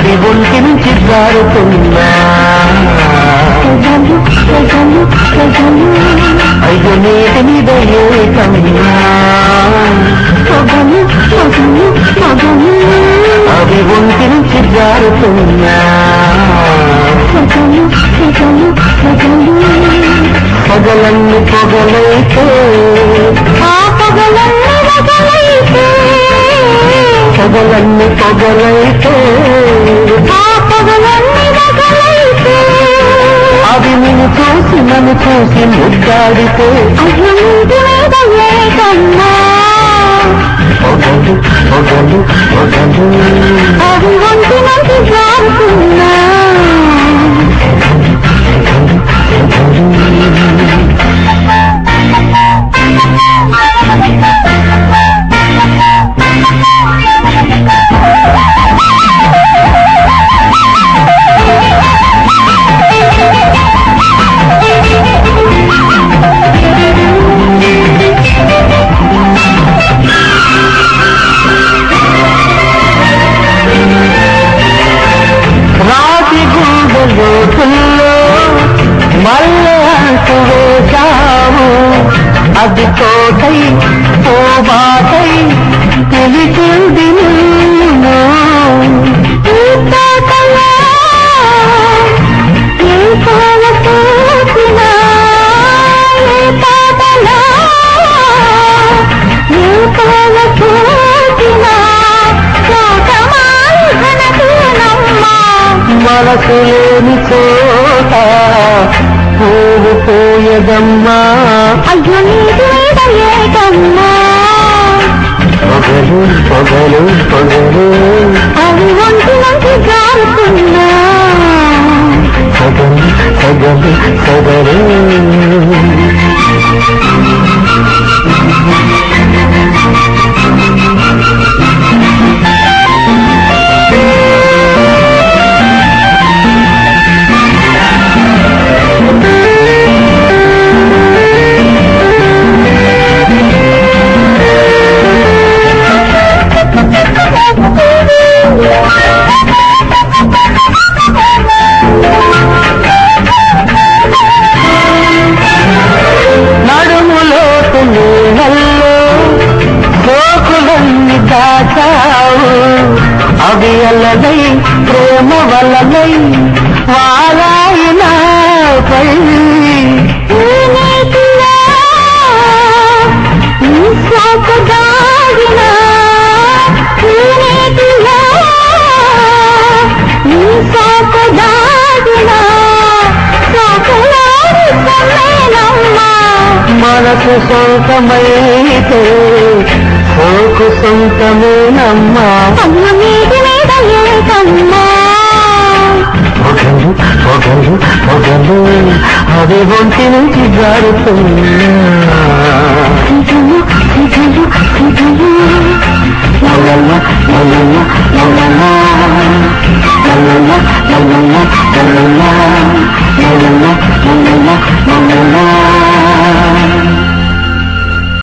అవి ఒంటి నుంచి జారుతున్నా ప్రజలు ప్రజలు ప్రజలు అయ్యో నీటి మీద ఏకన్నా పొగలు పొగలు పొగలు అవి ఒంటి నుంచి జారుతున్నా ప్రజలు ప్రజలు ప్రజలు పగలన్ని పొగలైతే ఆ పొగలన్నీ మొగలైతే పగలన్ని పొగలైతే ఆ పొగలన్నీ మొగలైతే అవి నిన్ను చూసి నన్ను చూసి ముద్దాడితే అయ్యో నీటి మీద ఏకన్నా పొగలు పొగలు పొగలు అవి ఒంటి నుంచి జారుతున్నా రాతి గుండెలో తుల్లో మల్లె అంటూ వేశావు అది తోటై పోబాటై తెలిసింది నిన్ను ఈ తోటలో ఏ పూల పూసినా, ఏ తోటలో ఏ పూల పూసినా, తోటమాలి ఘనతేనమ్మా. మనసు లేని చోట పువ్వు పోయదమ్మా అయ్యో నీటి మీద ఏకమ్మా పొగలు పొగలు పొగలు అవి ఒంటి నుంచి జారుతున్నా పొగలు పొగలు పొగలు నడుములో నీళ్ళల్లో గోకులన్ని దాచావు అవి అల్లదై ప్రేమ వల్లదై వారాయినాపై ఈ నీటిలో ఈ సోకు దాగిన ఈ నీటిలో ఈ సోకు దాగిన సోకులాడి సమ్మేనమ్మా మనసు సొంతమైతే సోకు సొంతమేనమ్మా అమ్మ నీటి మీద ఏకమ్మా పొగలు పొగలు పొగలు అవి ఒంటి నుంచి జారుతున్నా సిగలు సిగలు సిగలు లలల, లలల, లలల, లలల, లలల, లలల.